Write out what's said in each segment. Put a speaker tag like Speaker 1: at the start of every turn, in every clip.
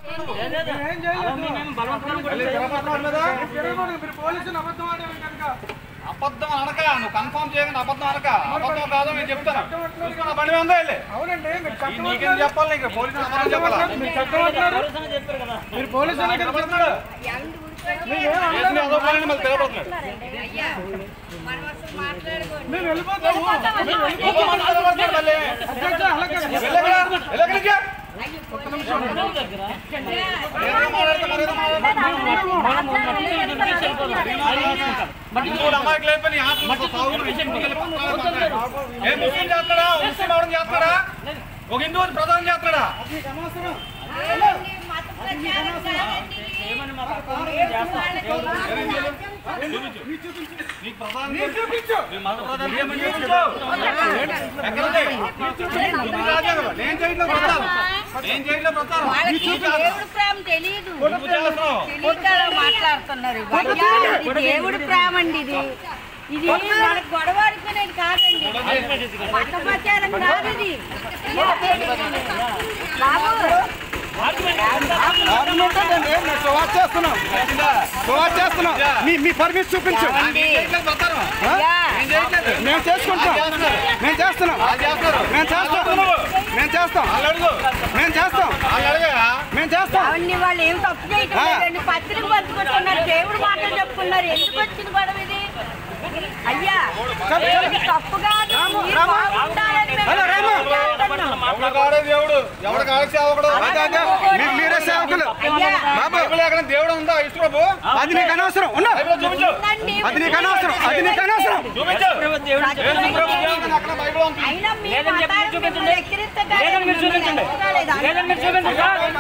Speaker 1: అబద్ధం అనక నువ్వు కన్ఫర్మ్ చేయకుండా అబద్ధం అనక అబద్ధం కాదో నేను చెప్తాను చూసుకున్న బండి మీద ఉందా వెళ్ళి
Speaker 2: అవునండి మీరు చట్టం
Speaker 1: నీకేం చెప్పాలి నీకు పోలీసు సమాధానం చెప్పాలా
Speaker 2: మీరు చట్టం అంటున్నారు మీరు పోలీసు అనే కదా చెప్తున్నారు
Speaker 1: చేసిన అదో పనిని మళ్ళీ తిరగబడుతున్నాడు
Speaker 2: మేము వెళ్ళిపోతాము
Speaker 1: ఇంకో మాట తిరగబడుతున్నాడు మళ్ళీ
Speaker 2: అధ్యక్ష అలా కాదు.
Speaker 1: వెళ్ళగరా వెళ్ళగలిగా ఏదో మాట్లాడితే మరేదో మాట్లాడతాడు. ఇంకోటి అమ్మాయికి లేకపోతే నీ ఆత్మ సాగు ఏ ముస్లిం చేస్తాడా ముస్లిం అవడం చేస్తాడా ఒక హిందూ ప్రధానం చేస్తాడా నీకు ప్రధానం
Speaker 2: మీరు చూపించు
Speaker 1: నీ మత ప్రధానం ఏమని చూపించు ఎక్కడుంది? నువ్వు రాజా కదా. నేను చేయట్లేదు ప్రచారం నేను చేయట్లేదు ప్రచారం
Speaker 3: వాళ్ళకి దేవుడి ప్రేమ తెలియదు
Speaker 1: నువ్వు చేస్తున్నావు
Speaker 3: తెలియక మాట్లాడుతున్నారు అయ్యా, ఇది దేవుడి ప్రేమ అండి ఇది ఇది మనకు గొడవ ఆడుకునేది కాదండి పక్కపచారం కాదు ఇది బాబు
Speaker 2: మేము సువార్ చేస్తున్నాం సువార్ చేస్తున్నాం మీ మీ పర్మిషన్ చూపించు
Speaker 1: నేను చేయట్లేదు ప్రచారం
Speaker 3: అయ్యా,
Speaker 1: నేను చేయట్లేదు
Speaker 2: మేము చేసుకుంటాం మేము చేస్తున్నాం
Speaker 1: వాళ్ళు చేస్తారు
Speaker 2: మేము చేస్తాం మేము చేస్తాం
Speaker 1: వాళ్ళు అడుగు
Speaker 2: మేము చేస్తాం
Speaker 1: వాళ్ళు అడగయా
Speaker 2: మేము చేస్తాం
Speaker 3: అవన్నీ వాళ్ళు ఏం తప్పు చేయటం లేదండి పత్రిక పంచుకుంటున్నారు దేవుడు మాటలు చెప్పుకున్నారు ఎందుకు వచ్చింది గొడవ ఇది అయ్యా ఇది తప్పు కాదు మీరు బాగుండాలని మేము
Speaker 2: హలో, రాము.
Speaker 3: చేస్తున్నాం.
Speaker 1: ఎవడు కాడే దేవుడు ఎవడు కాడే సేవకుడు
Speaker 2: అదే, అదే. మీ- మీరే సేవకులు
Speaker 3: అయ్యా
Speaker 2: బాబు
Speaker 1: బైబిల్ ఎక్కడ దేవుడు ఉందా ఇష్టం బాబు
Speaker 2: అది నీకు అనవసరం ఉన్నా
Speaker 1: బైబిల్ చూపించు
Speaker 3: ఉందండి.
Speaker 2: అది నీకు అనవసరం అది నీకు అనవసరం
Speaker 1: చూపించు యేసు ప్రభు దేవుడు అక్కడ బైబిల్ ఉంది
Speaker 3: అయినా మీ మతాన్ని మిమ్మల్ని ఎక్కిరించగానే
Speaker 4: చూపించండి.
Speaker 3: ఒప్పుకోలేదు.
Speaker 4: లేదని మీరు చూపించండి.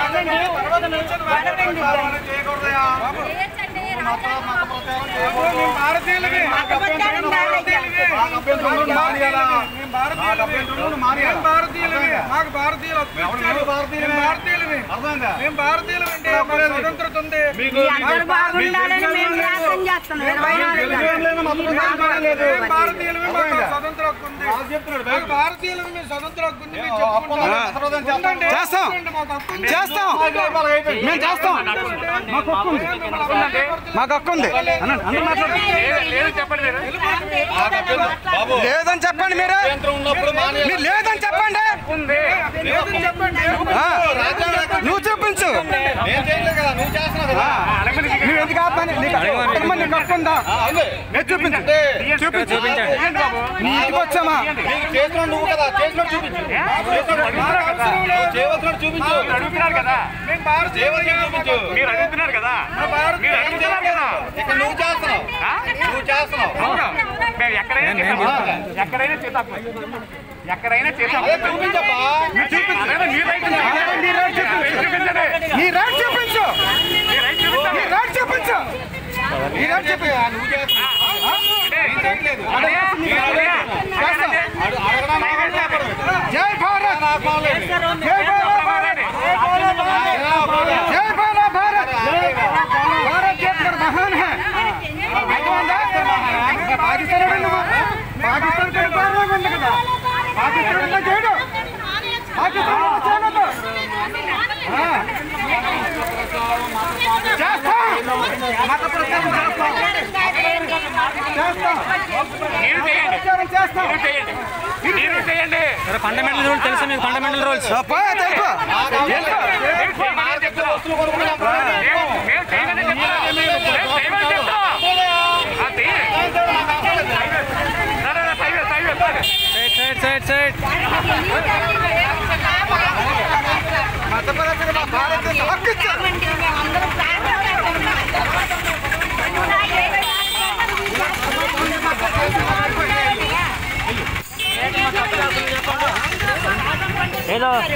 Speaker 1: ప్రచారం చేయకూడదయా మత మత ప్రచారం చేయకూడదు
Speaker 2: మేము భారతీయులవి
Speaker 3: మతపరచారం కాదయ్యా.
Speaker 1: మాకు అభ్యంతరం ఉంటే మానేయాలా?
Speaker 2: మేము
Speaker 1: మాకు
Speaker 2: భారతీయులవి
Speaker 1: అభ్యంతరం ఉంటే మానేయాలా?
Speaker 2: మేము భారతీయులవి మాకు భారతీయులు హక్కు
Speaker 1: ఎవరు
Speaker 2: ఇచ్చారు.
Speaker 1: మేము భారతీయులమే?
Speaker 2: మేము భారతీయులవి
Speaker 1: అర్థమైందా
Speaker 2: మేము భారతీయులు అంటే మాకు స్వతంత్రత ఉంది
Speaker 1: మీకు
Speaker 3: మీ అందరూ బాగుండాలని మేము ప్రార్థన చేస్తున్నాం ఇరవై నాలుగు
Speaker 1: తెలుగు లేదు, మత ప్రచారం లేదు.
Speaker 2: మేము భారతీయులవి మాకు
Speaker 1: అర్థమైందా?
Speaker 2: స్వతంత్ర హక్కు ఉంది
Speaker 1: వాళ్ళు చెప్తున్నాడు
Speaker 2: మాకు
Speaker 1: బైబిల్.
Speaker 2: భారతీయులవి మేము స్వతంత్ర హక్కు ఉంది మేము
Speaker 1: ఏ, అప్పట్లో
Speaker 2: చెప్పుకుంటాం.
Speaker 1: మత ప్రచారం చేస్తాం.
Speaker 2: ఉందండి. చేస్తాం. ఉందండి, మాకు హక్కు ఉంది. చేస్తాం మేము చేస్తాం మాకు హక్కు ఉంది మాకు హక్కు ఉంది అనండి అందరూ మాట్లాడండి
Speaker 1: మాకు అభ్యంతరం బాబు
Speaker 2: లేదని చెప్పండి మీరే
Speaker 1: అభ్యంతరం ఉన్నప్పుడు మానేయాలి.
Speaker 2: మీరు లేదని చెప్పండి
Speaker 1: లేదని చెప్పండి.
Speaker 2: ఆ,
Speaker 1: రాజ్యాంగం ఎక్కడ?
Speaker 2: నువ్వు చూపించు
Speaker 1: నేను చేయట్లేదు కదా నువ్వు చేస్తున్నావు కదా
Speaker 2: నువ్వు ఎందుకు ఆపని నీకు అడగమని నీకు హక్కు ఉందా
Speaker 1: ఆ, ఉంది.
Speaker 2: నేను చూపించు
Speaker 1: అంటే
Speaker 2: చూపించు నీ ఇంటికి వచ్చామా
Speaker 1: నీకు చేస్తున్నాడు నువ్వు కదా చేస్తున్నాడు చూపించు నువ్వు చేయవలసినట్టు చూపించు
Speaker 4: అడుగుతున్నారు కదా
Speaker 2: మేము భారతీయులు
Speaker 1: చేయవలసినట్టు చూపించు
Speaker 4: మీరు అడుగుతున్నారు కదా
Speaker 2: భారతీయులు
Speaker 4: మీరు అడుగుతున్నారు కదా
Speaker 1: ఇక్కడ నువ్వు చేస్తున్నావు నువ్వు చేస్తున్నావు
Speaker 4: అవును మేము ఎక్కడైనా చేస్తాం. ఎక్కడైనా చేస్తాం ఎక్కడైనా చేస్తాం
Speaker 1: అదే చూపించబ్బా
Speaker 4: అదే మీ రైట్ ఉంది.
Speaker 2: అదే మీ రైట్ చూపించు.
Speaker 4: చూపించండి
Speaker 2: నీ రైట్ చూపించు
Speaker 4: మీ రైట్ చూపించండి
Speaker 2: నీ రైట్ చూపించు నీ రైట్ చూపించు
Speaker 1: నువ్వు చేస్తున్నావు
Speaker 4: అంటే
Speaker 1: నేను చేయట్లేదు
Speaker 4: అదే,
Speaker 1: నేను
Speaker 4: అదే,
Speaker 2: చేస్తాం.
Speaker 1: అడు- అడగడానికి ఆపడదు.
Speaker 2: జై భారత్
Speaker 1: నాకు కావాలి.
Speaker 2: జై భారత్
Speaker 4: మాట్లాడండి.
Speaker 2: जय बोलो भारत भारत के अंदर महान है పాకిస్తాన్ పాకిస్తాన్ పరిపాలన ఉంది కదా పాకిస్తాన్ ఉన్నా చేయడు పాకిస్తాన్ ఉన్నా చేయదు చేస్తాం మత ప్రచారం చేస్తాం
Speaker 4: మీరు చేయండి
Speaker 2: ప్రచారం చేస్తాం
Speaker 4: మీరు చేయండి మీరు చేయండి
Speaker 5: ఫండమెంటల్ రూల్స్ తెలుసా మీకు ఫండమెంటల్ రూల్స్
Speaker 2: పో, తెలుపు. తెలుపు.
Speaker 1: నాకు చెప్తే వస్తువులు కొనుక్కున్నాం.
Speaker 4: మేము మేము చేయమని చెప్తాం మేము చేయమని చెప్తాం ఆ, చేయండి. సరే, సరే, side side side
Speaker 5: side side side
Speaker 2: మత ప్రచారం భారతదేశం హక్కు ఇచ్చారు
Speaker 3: అందరూ ప్రార్థన చేస్తున్నాం.
Speaker 5: ఏదో